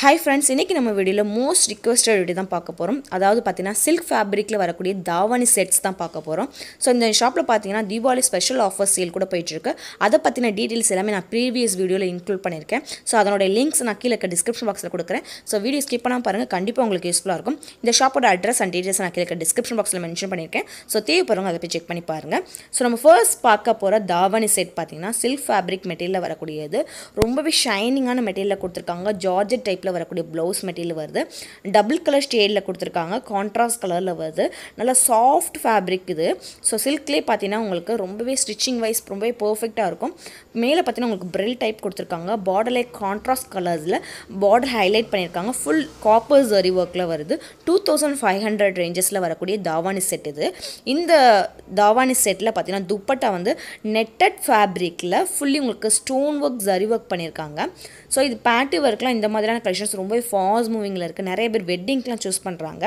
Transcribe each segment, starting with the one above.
hi friends இன்றைக்கி நம்ம வீடியோவில் மோஸ்ட் ரிக்வஸ்டட் வீடியோ தான் பார்க்க போகிறோம் அதாவது பார்த்தீங்கன்னா சில்க் ஃபேப்ரிக்கில் வரக்கூடிய தாவானி செட்ஸ் தான் பார்க்க போகிறோம் ஸோ இந்த ஷாப்பில் பார்த்தீங்கன்னா தீபாவளி ஸ்பெஷல் ஆஃபர் சேல் கூட போயிட்டுருக்கு அதை பற்றின டீட்டெயில்ஸ் எல்லாமே நான் ப்ரீவியஸ் வீடியோவில் இன்க்ளூட் பண்ணியிருக்கேன் ஸோ அதனோட லிங்க்ஸ் நான் கீழே டிஸ்கிரிப்ஷன் பாக்ஸில் கொடுக்குறேன் ஸோ வீடியோ ஸ்கிப் பண்ணால் பாருங்கள் கண்டிப்பாக உங்களுக்கு யூஸ்ஃபுல்லாக இருக்கும் இந்த ஷாப்போட அட்ரஸ் அண்ட் டீட்டெயில்ஸ் நான் கீழே டிஸ்கிரிப்ஷன் பாக்ஸில் மென்ஷன் பண்ணியிருக்கேன் ஸோ தேவைப்படுறவங்க அதை போய் செக் பண்ணி பாருங்கள் ஸோ நம்ம ஃபர்ஸ்ட் பார்க்க போகிற தாவானி செட் பார்த்தீங்கன்னா சில்க் ஃபேப்ரிக் மெட்டீரியலில் வரக்கூடியது ரொம்பவே ஷைனிங்கான மெட்டீரியலில் கொடுத்துருக்காங்க ஜார்ஜெட் டைப்பில் வரக்கூடிய ப்ளவுஸ் மெட்டீரியல் வருது டபுள் கலர் ஸ்டேடில் கொடுத்துருக்காங்க கான்ட்ராஸ்ட் கலரில் வருது நல்லா சாஃப்ட் ஃபேப்ரிக் இது ஸோ சில்க்லேயே பார்த்தீங்கன்னா உங்களுக்கு ரொம்பவே ஸ்டிச்சிங் வைஸ் ரொம்பவே பர்ஃபெக்டாக இருக்கும் மேலே பார்த்தீங்கன்னா உங்களுக்கு பிரில் டைப் கொடுத்துருக்காங்க பார்டர்லே கான்ட்ராஸ்ட் கலர்ஸில் பார்டர் ஹைலைட் பண்ணியிருக்காங்க ஃபுல் காப்பர் ஜரி ஒர்க்கில் வருது டூ தௌசண்ட் ஃபைவ் ஹண்ட்ரட் ரேஞ்சஸில் வரக்கூடிய தாவானி செட் இது இந்த தாவானி செட்டில் பார்த்தீங்கன்னா துப்பட்டா வந்து நெட்டட் ஃபேப்ரிக்கில் ஃபுல்லி உங்களுக்கு ஸ்டோன் ஒர்க் ஜரி ஒர்க் பண்ணியிருக்காங்க ஸோ இது பேட்டி ஒர்க்லாம் இந்த மாதிரியான கலெக்ஷன்ஸ் ரொம்பவே ஃபாஸ்ட் மூவிங்கில் இருக்குது நிறைய பேர் வெட்டிங்க்கெலாம் சூஸ் பண்ணுறாங்க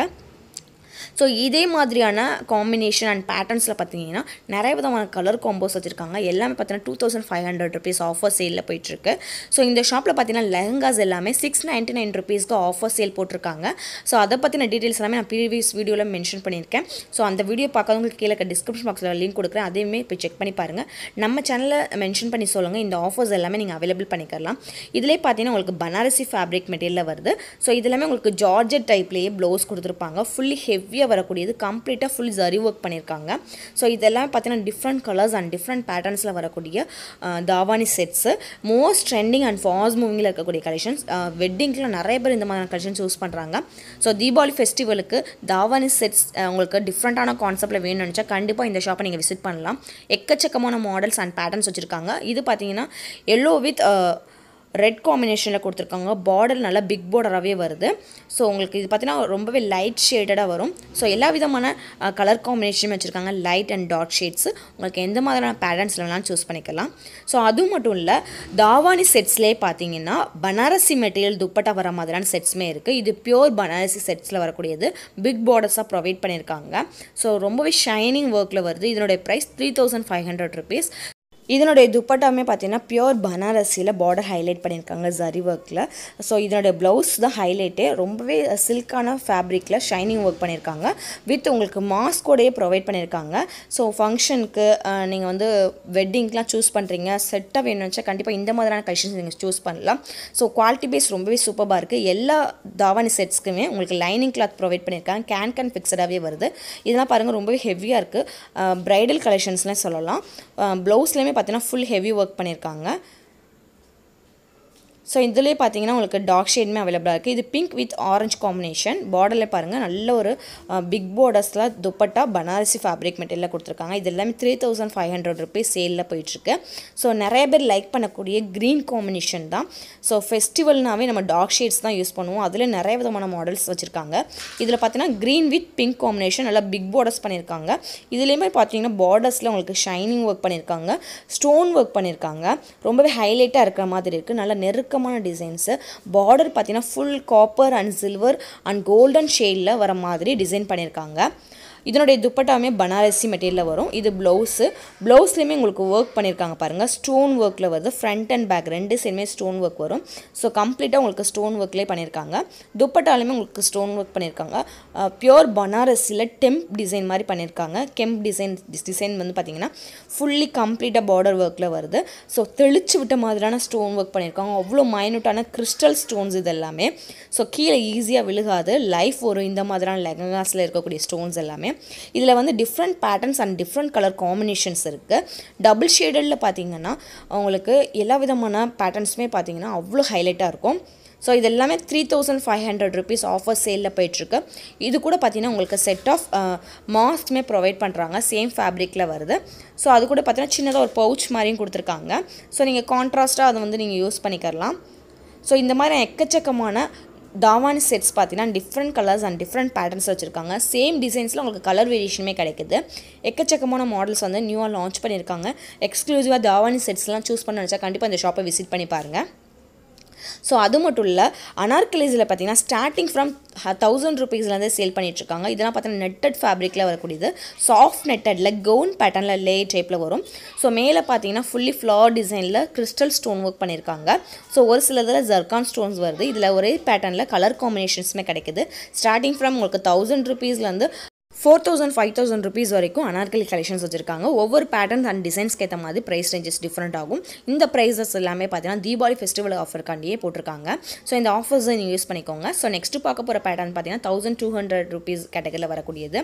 ஸோ இதே மாதிரியான காம்பினேஷன் அண்ட் பேட்டர்ன்ஸில் பார்த்தீங்கன்னா நிறைய விதமான கலர் காம்போஸ் வச்சுருக்காங்க எல்லாமே பார்த்தீங்கன்னா two thousand five hundred rupees offer சேலில் போயிட்டுருக்கு ஸோ இந்த ஷாப்பில் பார்த்தீங்கன்னா லெஹங்காஸ் எல்லாமே சிக்ஸ் நைன்ட்டி நைன் ருபீஸ்க்கு ஆஃபர் சேல் போட்டிருக்காங்க ஸோ அதை பற்றின டீட்டெயில்ஸ் எல்லாமே நான் ப்ரீவியஸ் வீடியோவில் மென்ஷன் பண்ணியிருக்கேன் ஸோ அந்த வீடியோ பார்க்காதவங்களுக்கு கீழே டிஸ்கிரிப்ஷன் பாக்ஸில் லிங்க் கொடுக்குறேன் அதையுமே போய் செக் பண்ணி பாருங்கள் நம்ம சேனலில் மென்ஷன் பண்ணி சொல்லுங்கள் இந்த ஆஃபர்ஸ் எல்லாமே நீங்கள் அவைலபிள் பண்ணிக்கலாம் இதிலே பார்த்தீங்கன்னா உங்களுக்கு பனாரசி ஃபேப்ரிக் மெட்டீரியலில் வருது ஸோ இது எல்லாமே உங்களுக்கு ஜார்ஜெட் டைப்லேயே ப்ளவுஸ் கொடுத்துருப்பாங்க ஃபுல்லி ஹெவியாக வரக்கூடியது கம்ப்ளீட்டாக ஃபுல் ஜரி ஒர்க் பண்ணியிருக்காங்க ஸோ இதெல்லாம் பார்த்தீங்கன்னா டிஃப்ரெண்ட் கலர்ஸ் அண்ட் டிஃப்ரெண்ட் பேட்டர்ன்ஸில் வரக்கூடிய davani sets most trending and fast மூவிங்கில் இருக்கக்கூடிய கலெக்ஷன்ஸ் வெட்டிங்கில் நிறைய பேர் இந்த மாதிரியான கலெக்ஷன்ஸ் யூஸ் பண்ணுறாங்க ஸோ தீபாவளி ஃபெஸ்டிவலுக்கு தாவானி செட்ஸ் உங்களுக்கு டிஃப்ரெண்ட்டான கான்செப்ட்டில் வேணும்னு நினச்சா கண்டிப்பாக இந்த ஷாப்பை நீங்கள் விசிட் பண்ணலாம் எக்கச்சக்கமான மாடல்ஸ் அண்ட் பேட்டர்ன்ஸ் வச்சுருக்காங்க இது பார்த்தீங்கன்னா எல்லோ வித் ரெட் காம்பினேஷனில் கொடுத்துருக்காங்க பார்டர் நல்லா பிக் பார்டராகவே வருது ஸோ உங்களுக்கு இது பார்த்தீங்கன்னா ரொம்பவே லைட் ஷேடடாக வரும் ஸோ எல்லா விதமான கலர் காம்பினேஷனும் வச்சுருக்காங்க லைட் அண்ட் டாட் ஷேட்ஸ் உங்களுக்கு எந்த மாதிரியான பேட்டர்ன்ஸில் வேணாலும் சூஸ் பண்ணிக்கலாம் ஸோ அதுவும் மட்டும் இல்லை தாவானி செட்ஸ்லேயே பார்த்தீங்கன்னா பனாரசி மெட்டீரியல் துப்பட்டா வர மாதிரியான செட்ஸுமே இருக்குது இது பியோர் பனாரசி செட்ஸில் வரக்கூடியது பிக் பார்டர்ஸாக ப்ரொவைட் பண்ணியிருக்காங்க ஸோ ரொம்பவே ஷைனிங் ஒர்க்கில் வருது இதனுடைய price three thousand five hundred rupees இதனுடைய துப்பட்டாமே பார்த்தீங்கன்னா பியோர் பனாரசியில் பார்டர் ஹைலைட் பண்ணியிருக்காங்க ஜரி ஒர்க்கில் ஸோ இதனுடைய ப்ளவுஸ் தான் ஹைலைட்டே ரொம்பவே சில்கான ஃபேப்ரிக்கில் ஷைனிங் ஒர்க் பண்ணியிருக்காங்க வித் உங்களுக்கு மாஸ்கோடையே ப்ரொவைட் பண்ணியிருக்காங்க ஸோ ஃபங்க்ஷனுக்கு நீங்கள் வந்து வெட்டிங்க்கெலாம் சூஸ் பண்ணுறீங்க செட்டாக வேணும்னு வச்சா கண்டிப்பாக இந்த மாதிரியான கலெக்ஷன்ஸ் நீங்கள் சூஸ் பண்ணலாம் ஸோ குவாலிட்டி பேஸ் ரொம்பவே சூப்பராக இருக்குது எல்லா தாவானி செட்ஸ்க்குமே உங்களுக்கு லைனிங் கிளாத் ப்ரொவைட் பண்ணியிருக்காங்க கேன் கேன் ஃபிக்ஸடாகவே வருது இதெல்லாம் பாருங்கள் ரொம்பவே ஹெவியாக இருக்குது ப்ரைடல் கலெக்ஷன்ஸ்லாம் சொல்லலாம் ப்ளவுஸ்லேயுமே பார்த்தீங்கன்னா ஃபுல் ஹெவி ஒர்க் பண்ணியிருக்காங்க ஸோ இதுலேயே பார்த்தீங்கன்னா உங்களுக்கு டார்க் ஷேடுமே அவைலபிளாக இருக்குது இது பிங்க் வித் ஆரஞ்சு காம்பினேஷன் பார்டரில் பாருங்கள் நல்ல ஒரு பிக் பார்டர்ஸில் துப்பட்டா பனாரசி ஃபேப்ரிக் மெட்டீரியலில் கொடுத்துருக்காங்க இது எல்லாமே three thousand five hundred rupees சேலில் போயிட்டுருக்கு ஸோ நிறைய பேர் லைக் பண்ணக்கூடிய க்ரீன் காம்பினேஷன் தான் ஸோ ஃபெஸ்டிவல்னாவே நம்ம டார்க் ஷேட்ஸ் தான் யூஸ் பண்ணுவோம் அதில் நிறைய விதமான மாடல்ஸ் வச்சுருக்காங்க இதில் பார்த்தீங்கன்னா க்ரீன் வித் பிங்க் காம்பினேஷன் நல்லா பிக் பார்டர்ஸ் பண்ணியிருக்காங்க இதுலேயுமே பார்த்தீங்கன்னா பார்டர்ஸில் உங்களுக்கு ஷைனிங் ஒர்க் பண்ணியிருக்காங்க ஸ்டோன் ஒர்க் பண்ணியிருக்காங்க ரொம்பவே ஹைலைட்டாக இருக்கிற மாதிரி இருக்குது நல்லா நெருக்க நெருக்கமான டிசைன்ஸு பார்டர் பார்த்தீங்கன்னா full copper and silver and golden ஷேடில் வர மாதிரி டிசைன் பண்ணியிருக்காங்க இதனுடைய துப்பட்டாமே பனாரசி மெட்டீரியலில் வரும் இது ப்ளவுஸு ப்ளவுஸ்லேயுமே உங்களுக்கு ஒர்க் பண்ணியிருக்காங்க பாருங்கள் ஸ்டோன் ஒர்க்கில் வருது ஃப்ரண்ட் அண்ட் பேக் ரெண்டு சைடுமே ஸ்டோன் ஒர்க் வரும் ஸோ கம்ப்ளீட்டாக உங்களுக்கு ஸ்டோன் ஒர்க்லேயே பண்ணியிருக்காங்க துப்பட்டாலுமே உங்களுக்கு ஸ்டோன் ஒர்க் பண்ணியிருக்காங்க பியோர் பனாரஸியில் டெம்ப் டிசைன் மாதிரி பண்ணியிருக்காங்க கெம்ப் டிசைன் டிசைன் வந்து பார்த்திங்கன்னா ஃபுல்லி கம்ப்ளீட்டாக பார்டர் ஒர்க்கில் வருது ஸோ தெளிச்சு விட்ட மாதிரியான ஸ்டோன் ஒர்க் பண்ணியிருக்காங்க அவ்வளோ மைனூட்டான கிறிஸ்டல் ஸ்டோன்ஸ் இது எல்லாமே ஸோ கீழே ஈஸியாக விழுகாது லைஃப் ஒரு இந்த மாதிரியான லெகங்காஸில் இருக்கக்கூடிய ஸ்டோன்ஸ் எல்லாமே இதில் வந்து different patterns and different colour combinations இருக்குது டபுள் ஷேடடில் பார்த்தீங்கன்னா உங்களுக்கு எல்லா விதமான பேட்டர்ன்ஸுமே பார்த்தீங்கன்னா அவ்வளோ ஹைலைட்டாக இருக்கும் ஸோ இது எல்லாமே three thousand five hundred rupees offer சேலில் போயிட்டுருக்கு இது கூட பார்த்தீங்கன்னா உங்களுக்கு செட் ஆஃப் மாஸ்க்குமே ப்ரொவைட் பண்ணுறாங்க சேம் ஃபேப்ரிக்கில் வருது ஸோ அது கூட பார்த்தீங்கன்னா சின்னதாக ஒரு பவுச் மாதிரியும் கொடுத்துருக்காங்க ஸோ நீங்கள் கான்ட்ராஸ்ட்டாக அதை வந்து நீங்கள் யூஸ் பண்ணிக்கலாம் ஸோ இந்த மாதிரி எக்கச்சக்கமான தாவானி செட்ஸ் பார்த்தீங்கன்னா different colours and different patterns வச்சுருக்காங்க சேம் டிசைன்ஸில் உங்களுக்கு கலர் வேரியேஷனுமே கிடைக்குது எக்கச்சக்கமான மாடல்ஸ் வந்து நியூவாக லான்ச் பண்ணியிருக்காங்க எக்ஸ்க்ளூசிவாக தாவானி செட்ஸ்லாம் சூஸ் பண்ண நினச்சா கண்டிப்பாக இந்த ஷாப்பை விசிட் பண்ணி பாருங்கள் ஸோ அது மட்டும் இல்லை அனார்கலிஸில் பார்த்தீங்கன்னா ஸ்டார்டிங் ஃப்ரம் தௌசண்ட் ருபீஸ்லேருந்து சேல் பண்ணிகிட்ருக்காங்க இதெல்லாம் பார்த்தீங்கன்னா நெட்டட் ஃபேப்ரிக்கில் வரக்கூடியது சாஃப்ட் நெட்டடில் கவுன் பேட்டர்னில் லே டைப்பில் வரும் ஸோ மேலே பார்த்தீங்கன்னா ஃபுல்லி ஃப்ளார் டிசைனில் கிறிஸ்டல் ஸ்டோன் ஒர்க் பண்ணியிருக்காங்க ஸோ ஒரு சில இதில் ஜர்கான் ஸ்டோன்ஸ் வருது இதில் ஒரே பேட்டர்னில் கலர் காம்பினேஷன்ஸுமே கிடைக்குது ஸ்டார்டிங் ஃப்ரம் உங்களுக்கு தௌசண்ட் ருபீஸ்லேருந்து four thousand five thousand rupees வரைக்கும் அனார்கலி கலெக்ஷன்ஸ் வச்சுருக்காங்க ஒவ்வொரு பேட்டர்ன் அண்ட் டிசைன்ஸ்க்கு ஏற்ற மாதிரி ப்ரைஸ் ரேஞ்சஸ் டிஃப்ரெண்ட் ஆகும் இந்த ப்ரைஸஸ் எல்லாமே பார்த்தீங்கன்னா தீபாவளி ஃபெஸ்டிவல் ஆஃபருக்காண்டியே போட்டிருக்காங்க ஸோ இந்த ஆஃபர்ஸை நீங்கள் யூஸ் பண்ணிக்கோங்க ஸோ நெக்ஸ்ட்டு பார்க்க போகிற பேட்டர்ன் பார்த்தீங்கன்னா தௌசண்ட் டூ ஹண்ட்ரட் ருபீஸ் கேட்டகரியில் வரக்கூடியது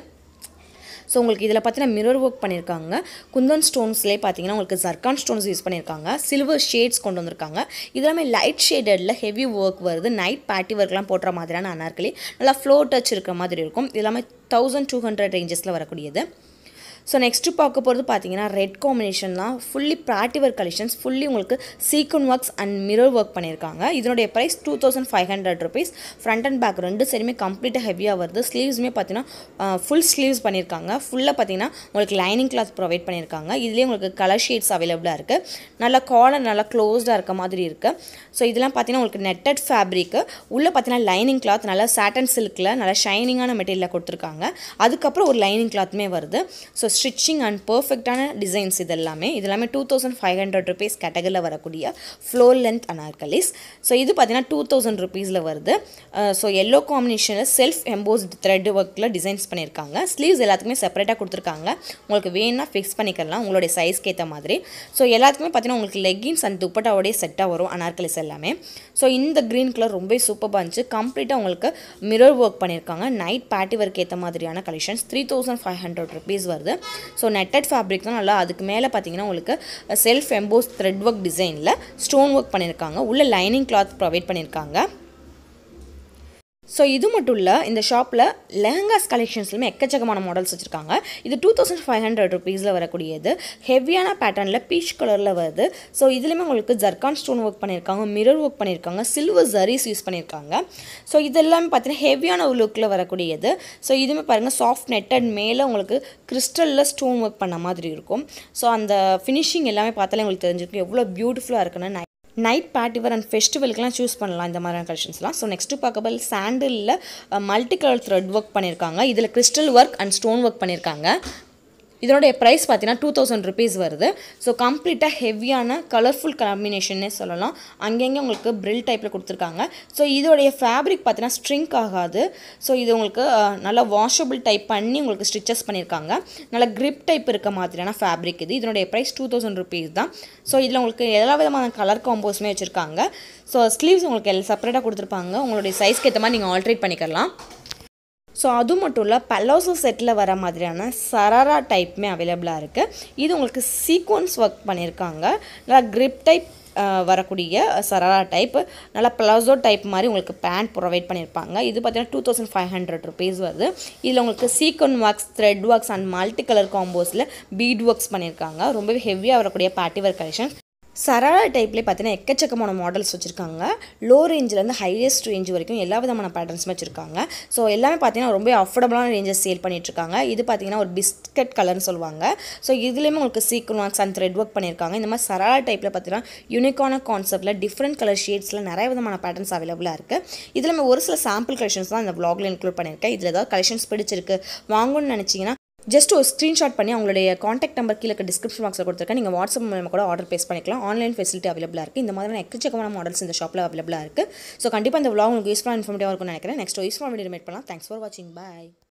ஸோ உங்களுக்கு இதில் பார்த்தீங்கன்னா மிரர் ஒர்க் பண்ணியிருக்காங்க குந்தன் ஸ்டோன்ஸ்லேயே பார்த்தீங்கன்னா உங்களுக்கு ஜர்கான் ஸ்டோன்ஸ் யூஸ் பண்ணியிருக்காங்க சில்வர் ஷேட்ஸ் கொண்டு வந்திருக்காங்க இதெல்லாமே லைட் ஷேடடில் ஹெவி ஒர்க் வருது நைட் பேட்டி ஒர்க்லாம் போடுற மாதிரியான அனார்கலி நல்லா ஃப்ளோ டச் இருக்கிற மாதிரி இருக்கும் இது எல்லாமே தௌசண்ட் டூ ஹண்ட்ரட் ரேஞ்சஸில் வரக்கூடியது ஸோ நெக்ஸ்ட்டு பார்க்க போகிறது பார்த்தீங்கன்னா ரெட் காம்பினேஷன் தான் ஃபுல்லி ப்ராட்டிவர் கலெக்ஷன்ஸ் ஃபுல்லி உங்களுக்கு sequin works and mirror work பண்ணியிருக்காங்க இதனுடைய price two thousand five hundred rupees front and back ரெண்டு சைடுமே கம்ப்ளீட்டாக ஹெவியாக வருது ஸ்லீவ்ஸுமே பார்த்தீங்கன்னா ஃபுல் ஸ்லீவ்ஸ் பண்ணியிருக்காங்க ஃபுல்லாக பார்த்தீங்கன்னா உங்களுக்கு லைனிங் கிளாத் ப்ரொவைட் பண்ணியிருக்காங்க இதுலேயே உங்களுக்கு கலர் ஷேட்ஸ் அவைலபிளாக இருக்குது நல்லா காலர் நல்லா க்ளோஸ்டாக இருக்க மாதிரி இருக்குது ஸோ இதெல்லாம் பார்த்தீங்கன்னா உங்களுக்கு நெட்டட் ஃபேப்ரிக்கு உள்ளே பார்த்தீங்கன்னா லைனிங் கிளாத் நல்லா சாட்டன் சில்கில் நல்லா ஷைனிங்கான மெட்டீரியலில் கொடுத்துருக்காங்க அதுக்கப்புறம் ஒரு லைனிங் கிளாத்துமே வருது ஸோ ஸ்டிச்சிங் அண்ட் பர்ஃபெக்டான டிசைன்ஸ் இது எல்லாமே இது எல்லாமே two thousand five hundred rupees கேட்டகரியில் வரக்கூடிய ஃப்ளோர் லென்த் அனார்கலிஸ் ஸோ இது பார்த்தீங்கன்னா டூ தௌசண்ட் ருபீஸில் வருது ஸோ எல்லோ காம்பினேஷனில் செல்ஃப் எம்போஸ்ட் த்ரெட் ஒர்க்கில் டிசைன்ஸ் பண்ணியிருக்காங்க ஸ்லீவ்ஸ் எல்லாத்துக்குமே செப்பரேட்டாக கொடுத்துருக்காங்க உங்களுக்கு வேணும்னா ஃபிக்ஸ் பண்ணிக்கலாம் உங்களுடைய சைஸ்க்கு ஏற்ற மாதிரி ஸோ எல்லாத்துக்குமே பார்த்தீங்கன்னா உங்களுக்கு லெகின்ஸ் அண்ட் துப்பட்டாவோடய செட்டாக வரும் அனார்கலிஸ் எல்லாமே ஸோ இந்த க்ரீன் கலர் ரொம்ப சூப்பராக இருந்துச்சு கம்ப்ளீட்டாக உங்களுக்கு மிரர் ஒர்க் பண்ணியிருக்காங்க நைட் பேட்டி ஒர்க் ஏற்ற மாதிரியான collections three thousand five hundred rupees வருது ஸோ நெட்டட் ஃபேப்ரிக் தான் நல்லா அதுக்கு மேலே பார்த்தீங்கன்னா உங்களுக்கு செல்ஃப் எம்போஸ் த்ரெட் ஒர்க் டிசைனில் ஸ்டோன் ஒர்க் பண்ணியிருக்காங்க உள்ள லைனிங் கிளாத் ப்ரொவைட் பண்ணியிருக்காங்க ஸோ இது மட்டும் இல்லை இந்த ஷாப்பில் லெஹங்காஸ் கலெக்ஷன்ஸ்லையுமே எக்கச்சக்கமான மாடல்ஸ் வச்சுருக்காங்க இது டூ தௌசண்ட் ஃபைவ் ஹண்ட்ரட் ருபீஸில் வரக்கூடியது ஹெவியான பேட்டர்னில் பீச் கலரில் வருது ஸோ இதுலேயுமே உங்களுக்கு ஜர்கான் ஸ்டோன் ஒர்க் பண்ணியிருக்காங்க மிரர் ஒர்க் பண்ணியிருக்காங்க சில்வர் ஜரீஸ் யூஸ் பண்ணியிருக்காங்க ஸோ இதெல்லாமே பார்த்தீங்கன்னா ஹெவியான ஒரு லுக்கில் வரக்கூடியது ஸோ இதுவுமே பாருங்கள் சாஃப்ட் நெட்டட் மேலே உங்களுக்கு கிறிஸ்டலில் ஸ்டோன் ஒர்க் பண்ண மாதிரி இருக்கும் ஸோ அந்த ஃபினிஷிங் எல்லாமே பார்த்தாலே உங்களுக்கு தெரிஞ்சிருக்கும் எவ்வளோ பியூட்டிஃபுல்லாக இருக்குன்னு நைட் பார்ட்டிவர் அண்ட் ஃபெஸ்டிவலுக்குலாம் சூஸ் பண்ணலாம் இந்த மாதிரியான கலெக்ஷன்ஸ்லாம் ஸோ நெக்ஸ்ட்டு பார்க்கபல் சாண்டிலில் மல்டி கலர் த்ரெட் ஒர்க் பண்ணியிருக்காங்க இதில் crystal work and stone work பண்ணியிருக்காங்க இதனுடைய ப்ரைஸ் பார்த்தீங்கன்னா டூ தௌசண்ட் ருபீஸ் வருது ஸோ கம்ப்ளீட்டாக ஹெவியான கலர்ஃபுல் காம்பினேஷன்னே சொல்லலாம் அங்கங்கே உங்களுக்கு பிரில் டைப்பில் கொடுத்துருக்காங்க ஸோ இதோடைய ஃபேப்ரிக் பார்த்தீங்கன்னா ஸ்ட்ரிங்க் ஆகாது ஸோ இது உங்களுக்கு நல்லா வாஷபிள் டைப் பண்ணி உங்களுக்கு ஸ்டிச்சஸ் பண்ணியிருக்காங்க நல்லா கிரிப் டைப் இருக்க மாதிரியான ஃபேப்ரிக் இது இதனுடைய ப்ரைஸ் டூ தௌசண்ட் ருபீஸ் தான் ஸோ இதில் உங்களுக்கு எல்லா விதமான கலர் காம்போஸுமே வச்சுருக்காங்க ஸோ ஸ்லீவ்ஸ் உங்களுக்கு எல்லாம் செப்பரேட்டாக கொடுத்துருப்பாங்க உங்களுடைய சைஸ்க்கு ஏற்ற மாதிரி நீங்கள் ஆல்ட்ரேட் பண்ணிக்கலாம் ஸோ அது மட்டும் இல்லை பல்லோசோ செட்டில் வர மாதிரியான சராரா டைப்புமே அவைலபிளாக இருக்குது இது உங்களுக்கு சீக்வன்ஸ் ஒர்க் பண்ணியிருக்காங்க நல்லா கிரிப் டைப் வரக்கூடிய சராரா டைப் நல்லா ப்ளவுசோ டைப் மாதிரி உங்களுக்கு பேண்ட் ப்ரொவைட் பண்ணியிருப்பாங்க இது பார்த்தீங்கன்னா two thousand five hundred rupees வருது இதில் உங்களுக்கு sequin works thread works and multi colour காம்போஸில் பீட் ஒர்க்ஸ் பண்ணியிருக்காங்க ரொம்பவே ஹெவியாக வரக்கூடிய பார்ட்டி ஒர்க் கலெக்ஷன் சராரா டைப்லேயே பார்த்தீங்கன்னா எக்கச்சக்கமான மாடல்ஸ் வச்சுருக்காங்க லோ ரேஞ்சிலேருந்து ஹையஸ்ட் ரேஞ்ச் வரைக்கும் எல்லா விதமான பேட்டர்ன்ஸுமே வச்சுருக்காங்க ஸோ எல்லாமே பார்த்தீங்கன்னா ரொம்ப அஃபோர்டபுளான ரேஞ்சஸ் சேல் பண்ணிகிட்ருக்காங்க இது பார்த்தீங்கன்னா ஒரு பிஸ்கட் கலர்னு சொல்லுவாங்க ஸோ இதுலேயுமே உங்களுக்கு sequin works and thread work பண்ணியிருக்காங்க இந்த மாதிரி சராரா டைப்பில் பார்த்தீங்கன்னா யூனிக்கான கான்செப்ட்டில் டிஃப்ரெண்ட் கலர் ஷேட்ஸில் நிறைய விதமான பேட்டர்ன்ஸ் அவைலபிளாக இருக்குது இதில் ஒரு சில சாம்பிள் கலெக்ஷன்ஸ் தான் இந்த வ்ளாகில் இன்க்ளூட் பண்ணியிருக்கேன் இதில் ஏதாவது கலெக்ஷன்ஸ் பிடிச்சிருக்கு வாங்கணும்னு நினச்சிங்கன்னா ஜஸ்ட் ஒரு ஸ்க்ரீன்ஷாட் பண்ணி அவங்களுடைய காண்டாக்ட் நம்பர் கீழே டிஸ்கிரிப்ஷன் பாக்ஸில் கொடுத்துருக்கேன் நீங்கள் வாட்ஸ்அப் மூலமாக கூட ஆர்டர் பேஸ் பண்ணிக்கலாம் ஆன்லைன் ஃபெசிலிட்டி அவைலபிளாக இருக்குது இந்த மாதிரியான எக்கச்சக்கமான மாடல்ஸ் இந்த ஷாப்பில் அவைலபிளாக இருக்குது ஸோ கண்டிப்பாக இந்த vlog உங்களுக்கு யூஸ்ஃபுல்லாக இன்ஃபர்மேட்டிவாக இருக்கும்னு நினைக்கிறேன் நெக்ஸ்ட் யூஸ்ஃபுல்லாக வீடியோ மேட் பண்ணலாம் தேங்க்ஸ் ஃபார் வாட்சிங் பாய்